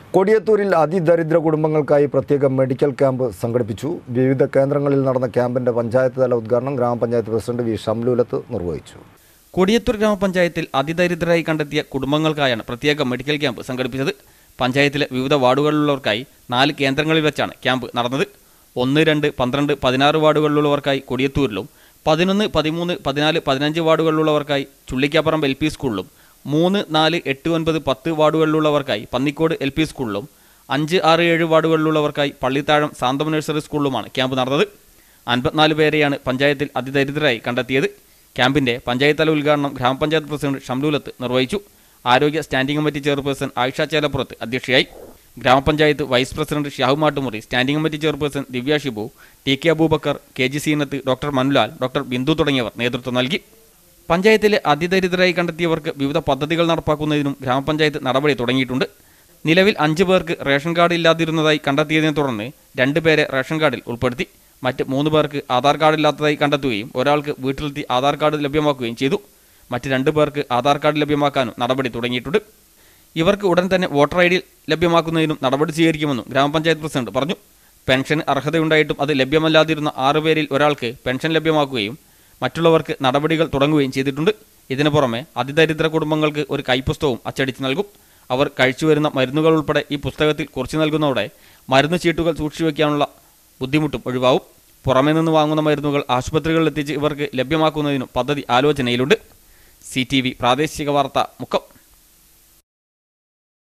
കൊടിയത്തൂരിൽ അതിദരിദ്ര കുടുംബങ്ങൾക്കായി പ്രത്യേക medical camp സംഘടിപ്പിച്ചു വിവിധ കേന്ദ്രങ്ങളിൽ നടന്ന ക്യാമ്പിന്റെ പഞ്ചായത്ത് തല ഉദ്ഘാടനം ഗ്രാമപഞ്ചായത്ത് പ്രസിഡന്റ് വി ഷംലൂലത്ത് നിർവഹിച്ചു കൊടിയത്തൂർ ഗ്രാമപഞ്ചായത്തിൽ അതിദരിദ്രരായി കണ്ടെത്തിയ കുടുംബങ്ങൾക്കായാണ് പ്രത്യേക മെഡിക്കൽ ക്യാമ്പ് സംഘടിപ്പിച്ചത് പഞ്ചായത്തിലെ വിവിധ വാർഡുകളിലുള്ളവർക്കായി നാല് കേന്ദ്രങ്ങളിൽ വെച്ചാണ് ക്യാമ്പ് നടന്നത് ഒന്ന് രണ്ട് പന്ത്രണ്ട് പതിനാറ് വാർഡുകളിലുള്ളവർക്കായി കൊടിയത്തൂരിലും പതിനൊന്ന് പതിമൂന്ന് പതിനാല് പതിനഞ്ച് വാർഡുകളിലുള്ളവർക്കായി ചുള്ളിക്കാപ്പറമ്പ് എൽ പി സ്കൂളിലും മൂന്ന് നാല് എട്ട് ഒൻപത് പത്ത് വാർഡുകളിലുള്ളവർക്കായി പന്നിക്കോട് എൽ പി സ്കൂളിലും അഞ്ച് ആറ് ഏഴ് വാർഡുകളിലുള്ളവർക്കായി പള്ളിത്താഴം സാന്തം നഴ്സറി സ്കൂളിലുമാണ് ക്യാമ്പ് നടന്നത് അൻപത്തിനാല് പേരെയാണ് പഞ്ചായത്തിൽ അതിദരിദ്രരായി കണ്ടെത്തിയത് ക്യാമ്പിന്റെ പഞ്ചായത്ത് തല ഉദ്ഘാടനം ഗ്രാമപഞ്ചായത്ത് പ്രസിഡന്റ് ഷംലൂലത്ത് നിർവഹിച്ചു ആരോഗ്യ standing committee chairperson Ayisha Chelappurath അധ്യക്ഷയായി ഗ്രാമപഞ്ചായത്ത് vice president Shahu Mattumuri standing committee chairperson Divya Shibu T K Abubakar K G Seenath doctor Manulal doctor Bindu തുടങ്ങിയവർ നേതൃത്വം നൽകി പഞ്ചായത്തിലെ അതിദരിദ്രരായി കണ്ടെത്തിയവർക്ക് വിവിധ പദ്ധതികൾ നടപ്പാക്കുന്നതിനും ഗ്രാമപഞ്ചായത്ത് നടപടി തുടങ്ങിയിട്ടുണ്ട് നിലവിൽ അഞ്ച് പേർക്ക് റേഷൻ കാർഡ് ഇല്ലാതിരുന്നതായി കണ്ടെത്തിയതിനെ തുടർന്ന് രണ്ട് പേരെ റേഷൻ കാർഡിൽ ഉൾപ്പെടുത്തി മറ്റ് മൂന്ന് പേർക്ക് ആധാർ കാർഡ് ഇല്ലാത്തതായി കണ്ടെത്തുകയും ഒരാൾക്ക് വീട്ടിലെത്തി ആധാർ കാർഡ് ലഭ്യമാക്കുകയും ചെയ്തു മറ്റ് രണ്ട് പേർക്ക് ആധാർ കാർഡ് ലഭ്യമാക്കാനും നടപടി തുടങ്ങിയിട്ടുണ്ട് ഇവർക്ക് ഉടൻ തന്നെ വോട്ടർ ഐ ഡി ലഭ്യമാക്കുന്നതിനും നടപടി സ്വീകരിക്കുമെന്നും ഗ്രാമപഞ്ചായത്ത് പ്രസിഡന്റ് പറഞ്ഞു പെൻഷൻ അർഹതയുണ്ടായിട്ടും അത് ലഭ്യമല്ലാതിരുന്ന ആറ് പേരിൽ ഒരാൾക്ക് പെൻഷൻ ലഭ്യമാക്കുകയും മറ്റുള്ളവർക്ക് നടപടികൾ തുടങ്ങുകയും ചെയ്തിട്ടുണ്ട് ഇതിനു പുറമെ അതിദരിദ്ര കുടുംബങ്ങൾക്ക് ഒരു കൈപ്പുസ്തകവും അച്ചടിച്ച് നൽകും അവർ കഴിച്ചുവരുന്ന മരുന്നുകൾ ഉൾപ്പെടെ ഈ പുസ്തകത്തിൽ കുറിച്ചു നൽകുന്നതോടെ മരുന്ന് ചീട്ടുകൾ സൂക്ഷിച്ചുവെക്കാനുള്ള ബുദ്ധിമുട്ടും ഒഴിവാവും പുറമേ നിന്ന് വാങ്ങുന്ന മരുന്നുകൾ ആശുപത്രികളിൽ എത്തിച്ച് ഇവർക്ക് ലഭ്യമാക്കുന്നതിനും പദ്ധതി ആലോചനയിലുണ്ട് സി പ്രാദേശിക വാർത്ത മുക്കം